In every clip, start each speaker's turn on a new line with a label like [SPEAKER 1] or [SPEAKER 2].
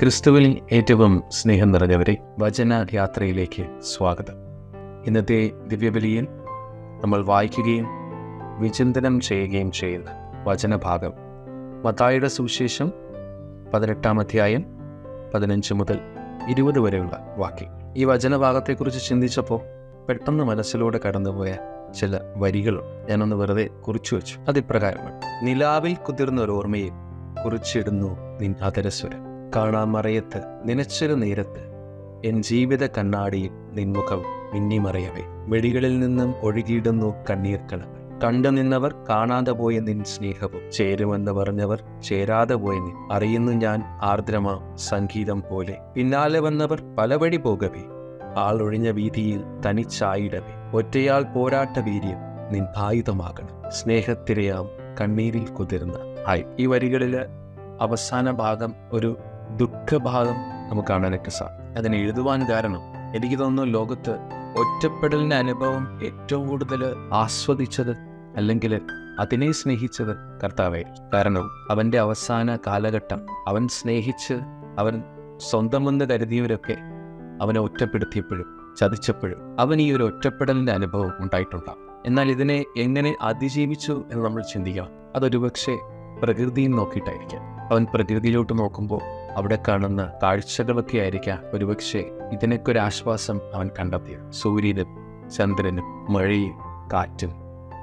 [SPEAKER 1] ക്രിസ്തുവിൽ ഏറ്റവും സ്നേഹം നിറഞ്ഞവരെ വചന യാത്രയിലേക്ക് സ്വാഗതം ഇന്നത്തെ ദിവ്യബലിയിൽ നമ്മൾ വായിക്കുകയും വിചിന്തനം ചെയ്യുകയും ചെയ്യുന്ന വചനഭാഗം മത്തായുടെ സുവിശേഷം പതിനെട്ടാം അധ്യായം പതിനഞ്ച് മുതൽ ഇരുപത് വരെയുള്ള വാക്യം ഈ വചനഭാഗത്തെക്കുറിച്ച് ചിന്തിച്ചപ്പോൾ പെട്ടെന്ന് മനസ്സിലൂടെ കടന്നുപോയ ചില വരികൾ ഞാനൊന്ന് വെറുതെ കുറിച്ചു വെച്ചു അതിപ്രകാരമാണ് നിലാവിൽ കുതിർന്ന ഒരു ഓർമ്മയിൽ കുറിച്ചിടുന്നു നിൻ അതരസ്വരം കാണാമറയത്ത് നനച്ചൊരു നേരത്ത് എൻ ജീവിത കണ്ണാടിയിൽ നിൻമുഖം മിന്നിമറയവേ വെടികളിൽ നിന്നും ഒഴുകിയിടുന്നു കണ്ണീർ കണങ്ങൾ കണ്ടു നിന്നവർ കാണാതെ പോയ നിൻ സ്നേഹവും ചേരുമെന്ന് പറഞ്ഞവർ ചേരാതെ പോയ നിൻ അറിയുന്നു ഞാൻ ആർദ്രമാ സംഗീതം പോലെ പിന്നാലെ വന്നവർ പലവഴി പോകവേ ആളൊഴിഞ്ഞ വീതിയിൽ തനിച്ചായിടവേ ഒറ്റയാൾ പോരാട്ട വീര്യം നിൻ ആയുധമാകണം സ്നേഹത്തിരയാം കണ്ണീരിൽ കുതിർന്ന ആയി ഈ വരികളില് അവസാന ഭാഗം ഒരു ദുഃഖഭാഗം നമുക്ക് കാണാനായിട്ട് സാധിക്കും അതിനെ എഴുതുവാൻ കാരണം എനിക്ക് തോന്നുന്നു ലോകത്ത് ഒറ്റപ്പെടലിന്റെ അനുഭവം ഏറ്റവും കൂടുതൽ ആസ്വദിച്ചത് അല്ലെങ്കിൽ അതിനെ സ്നേഹിച്ചത് കർത്താവായിരിക്കും കാരണം അവന്റെ അവസാന കാലഘട്ടം അവൻ സ്നേഹിച്ച് അവൻ സ്വന്തമെന്ന് കരുതിയവരൊക്കെ അവനെ ഒറ്റപ്പെടുത്തിയപ്പോഴും ചതിച്ചപ്പോഴും അവൻ ഈ ഒരു ഒറ്റപ്പെടലിന്റെ അനുഭവം ഉണ്ടായിട്ടുണ്ടാകും എന്നാൽ ഇതിനെ എങ്ങനെ അതിജീവിച്ചു എന്ന് നമ്മൾ ചിന്തിക്കണം അതൊരുപക്ഷെ പ്രകൃതിയിൽ നോക്കിയിട്ടായിരിക്കാം അവൻ പ്രകൃതിയിലോട്ട് നോക്കുമ്പോൾ അവിടെ കാണുന്ന കാഴ്ചകളൊക്കെ ആയിരിക്കാം ഒരുപക്ഷെ ഇതിനൊക്കെ ഒരു ആശ്വാസം അവൻ കണ്ടെത്തിയത് സൂര്യനും ചന്ദ്രനും മഴയും കാറ്റും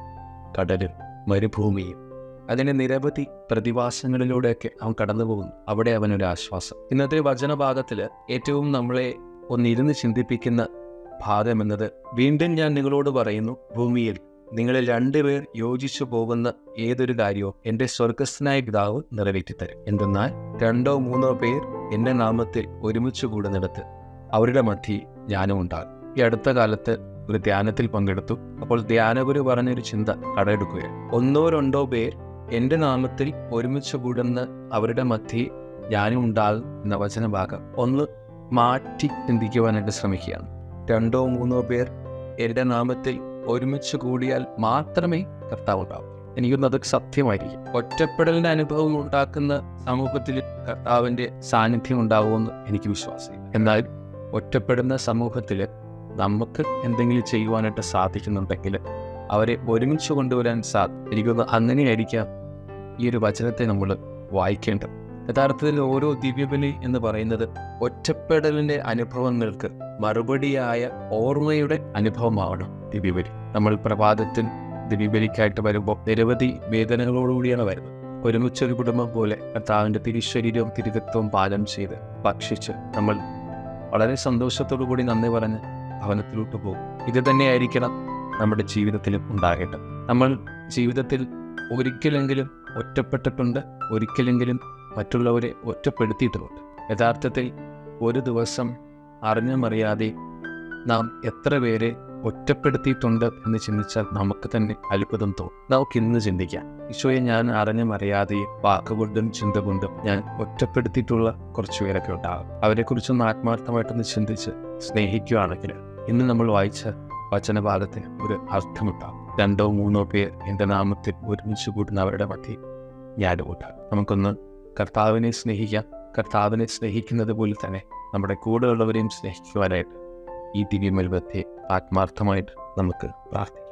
[SPEAKER 1] കടലും മരുഭൂമിയും അതിന് നിരവധി പ്രതിഭാസങ്ങളിലൂടെയൊക്കെ അവൻ കടന്നു പോകുന്നു അവിടെ അവനൊരു ആശ്വാസം ഇന്നത്തെ വചനഭാഗത്തിൽ ഏറ്റവും നമ്മളെ ഒന്നിരുന്ന് ചിന്തിപ്പിക്കുന്ന ഭാഗം എന്നത് വീണ്ടും ഞാൻ നിങ്ങളോട് പറയുന്നു ഭൂമിയിൽ നിങ്ങളിൽ രണ്ടുപേർ യോജിച്ചു പോകുന്ന ഏതൊരു കാര്യവും എൻ്റെ സ്വർഗസ്ഥനായ പിതാവ് നിറവേറ്റിത്തരും എന്തെന്നാൽ രണ്ടോ മൂന്നോ പേർ എൻ്റെ നാമത്തിൽ ഒരുമിച്ച് കൂടുന്നിടത്ത് അവരുടെ മധ്യ ഞാനും ഉണ്ടാകും ഈ അടുത്ത കാലത്ത് ഒരു ധ്യാനത്തിൽ പങ്കെടുത്തു അപ്പോൾ ധ്യാനഗുരു പറഞ്ഞൊരു ചിന്ത കടയെടുക്കുകയാണ് ഒന്നോ രണ്ടോ പേർ എൻ്റെ നാമത്തിൽ ഒരുമിച്ച് കൂടുന്ന അവരുടെ മധ്യ ഞാനും ഉണ്ടാകും എന്ന വചനഭാഗം ഒന്ന് മാറ്റി ചിന്തിക്കുവാനായിട്ട് ശ്രമിക്കുകയാണ് രണ്ടോ മൂന്നോ പേർ എൻ്റെ നാമത്തിൽ ഒരുമിച്ച് കൂടിയാൽ മാത്രമേ കർത്താവ് ഉണ്ടാവൂ എനിക്കൊന്നും അതൊക്കെ സത്യമായിരിക്കും ഒറ്റപ്പെടലിന്റെ അനുഭവം ഉണ്ടാക്കുന്ന സമൂഹത്തിൽ കർത്താവിന്റെ സാന്നിധ്യം ഉണ്ടാവുമെന്ന് എനിക്ക് വിശ്വാസമില്ല എന്നാൽ ഒറ്റപ്പെടുന്ന സമൂഹത്തിൽ നമുക്ക് എന്തെങ്കിലും ചെയ്യുവാനായിട്ട് സാധിക്കുന്നുണ്ടെങ്കിൽ അവരെ ഒരുമിച്ച് കൊണ്ടുവരാൻ സാധിക്കും എനിക്കൊന്ന് അങ്ങനെയായിരിക്കാം ഈ ഒരു വചനത്തെ നമ്മൾ വായിക്കേണ്ടത് യഥാർത്ഥത്തിൽ ഓരോ ദിവ്യബലി എന്ന് പറയുന്നത് ഒറ്റപ്പെടലിന്റെ അനുഭവങ്ങൾക്ക് മറുപടിയായ ഓർമ്മയുടെ അനുഭവമാവണം ദിവ്യബലി നമ്മൾ പ്രഭാതത്തിൽ ദിവ്യബലിക്കായിട്ട് വരുമ്പോൾ നിരവധി വേദനകളോടുകൂടിയാണ് വരുന്നത് ഒരുമിച്ചൊരു കുടുംബം പോലെ കർത്താവിന്റെ തിരുശരീരവും തിരുരത്വവും പാലം ചെയ്ത് ഭക്ഷിച്ച് നമ്മൾ വളരെ സന്തോഷത്തോടു കൂടി നന്ദി പറഞ്ഞ് ഭവനത്തിലോട്ട് പോകും ഇത് തന്നെയായിരിക്കണം നമ്മുടെ ജീവിതത്തിലും ഉണ്ടാകേണ്ടത് നമ്മൾ ജീവിതത്തിൽ ഒരിക്കലെങ്കിലും ഒറ്റപ്പെട്ടിട്ടുണ്ട് ഒരിക്കലെങ്കിലും മറ്റുള്ളവരെ ഒറ്റപ്പെടുത്തിയിട്ടുമുണ്ട് യഥാർത്ഥത്തിൽ ഒരു ദിവസം അറിഞ്ഞുമറിയാതെ നാം എത്ര പേരെ ഒറ്റപ്പെടുത്തിയിട്ടുണ്ട് എന്ന് ചിന്തിച്ചാൽ നമുക്ക് തന്നെ അത്ഭുതം തോന്നും നമുക്ക് ഇന്ന് ചിന്തിക്കാം ഈശോയെ ഞാൻ അറിഞ്ഞും അറിയാതെയും വാക്കുകൊണ്ടും ചിന്ത കൊണ്ടും ഞാൻ ഒറ്റപ്പെടുത്തിയിട്ടുള്ള കുറച്ചു പേരൊക്കെ ഉണ്ടാകും അവരെക്കുറിച്ചൊന്ന് ആത്മാർത്ഥമായിട്ടൊന്ന് ചിന്തിച്ച് സ്നേഹിക്കുകയാണെങ്കിൽ ഇന്ന് നമ്മൾ വായിച്ച വചനഭാഗത്തിന് ഒരു അർത്ഥമുണ്ടാകും രണ്ടോ മൂന്നോ പേർ എൻ്റെ നാമത്തിൽ ഒരുമിച്ച് കൂടുന്ന അവരുടെ മധ്യ ഞാനുമുണ്ടാകും നമുക്കൊന്ന് കർത്താവിനെ സ്നേഹിക്കാം കർത്താവിനെ സ്നേഹിക്കുന്നത് പോലെ തന്നെ നമ്മുടെ കൂടെയുള്ളവരെയും സ്നേഹിക്കുവാനായിട്ട് ഈ ദിവ്യമൽവത്തെ ആത്മാർത്ഥമായിട്ട് നമുക്ക് പ്രാർത്ഥിക്കാം